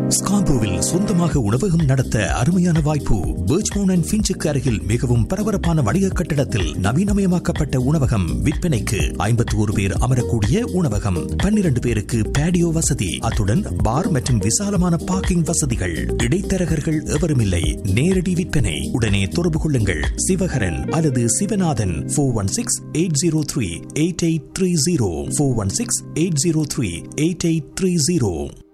ஸ்கார்போவில் சொந்தமாக உணவகம் நடத்த அருமையான வாய்ப்பு பேர்ச்மோன் அண்ட் ஃபின்ச்சுக்கு அருகில் மிகவும் பரபரப்பான வணிக கட்டடத்தில் நவீனமயமாக்கப்பட்ட உணவகம் விற்பனைக்கு ஐம்பத்தி ஒரு பேர் அமரக்கூடிய உணவகம் பன்னிரண்டு பேருக்கு பேடியோ வசதி அத்துடன் பார் மற்றும் விசாலமான பார்க்கிங் வசதிகள் இடைத்தரகர்கள் எவரும் இல்லை நேரடி விற்பனை உடனே தொடர்பு கொள்ளுங்கள் சிவகரன் அல்லது Sivanathan four one six eight zero three eight eight three zero four one six eight zero three eight eight three zero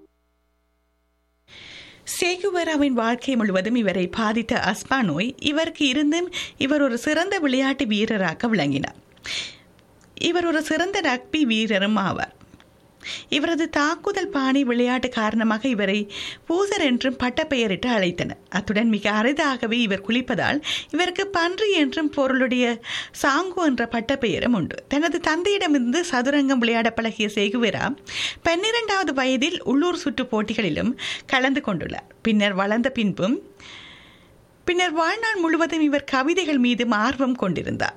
சேகுவராவின் வாழ்க்கை முழுவதும் இவரை பாதித்த அஸ்மா நோய் இவருக்கு இருந்தும் இவர் ஒரு சிறந்த விளையாட்டு வீரராக விளங்கினார் இவர் ஒரு சிறந்த ரக்பி வீரரும் ஆவார் இவரது தாக்குதல் பாணி விளையாட்டு காரணமாக இவரை பூசர் என்றும் பட்டப்பெயரிட்டு அழைத்தனர் அத்துடன் மிக அரிதாகவே இவர் குளிப்பதால் இவருக்கு பன்றி என்றும் பொருளுடைய சாங்கு என்ற பட்டப்பெயரும் உண்டு தனது தந்தையிடமிருந்து சதுரங்கம் விளையாட பழகிய சேகுவேரா பன்னிரெண்டாவது வயதில் உள்ளூர் சுற்று போட்டிகளிலும் கலந்து கொண்டுள்ளார் பின்னர் வளர்ந்த பின்பும் பின்னர் வாழ்நாள் முழுவதும் இவர் கவிதைகள் மீதும் ஆர்வம் கொண்டிருந்தார்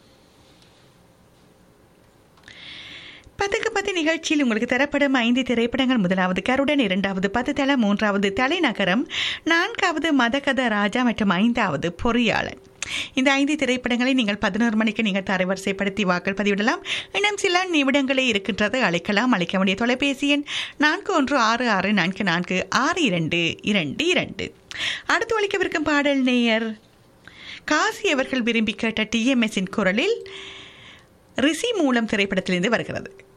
பத்துக்கு பத்து நிகழ்ச்சியில் உங்களுக்கு தரப்படும் ஐந்து திரைப்படங்கள் முதலாவது கருடன் இரண்டாவது பத்து தள மூன்றாவது தலைநகரம் நான்காவது மதகத ராஜா மற்றும் ஐந்தாவது பொறியாளன் இந்த ஐந்து திரைப்படங்களை நீங்கள் பதினோரு மணிக்கு நீங்கள் தரவரிசைப்படுத்தி வாக்கள் பதிவிடலாம் இன்னும் சில நிமிடங்களே இருக்கின்றது அழைக்கலாம் அழைக்க வேண்டிய தொலைபேசி எண் நான்கு ஒன்று ஆறு ஆறு நான்கு நான்கு ஆறு இரண்டு இரண்டு இரண்டு அடுத்து ஒழிக்கவிருக்கும் பாடல் நேயர் காசி அவர்கள் விரும்பி கேட்ட டிஎம்எஸின் குரலில் ரிஷி மூலம் திரைப்படத்திலிருந்து வருகிறது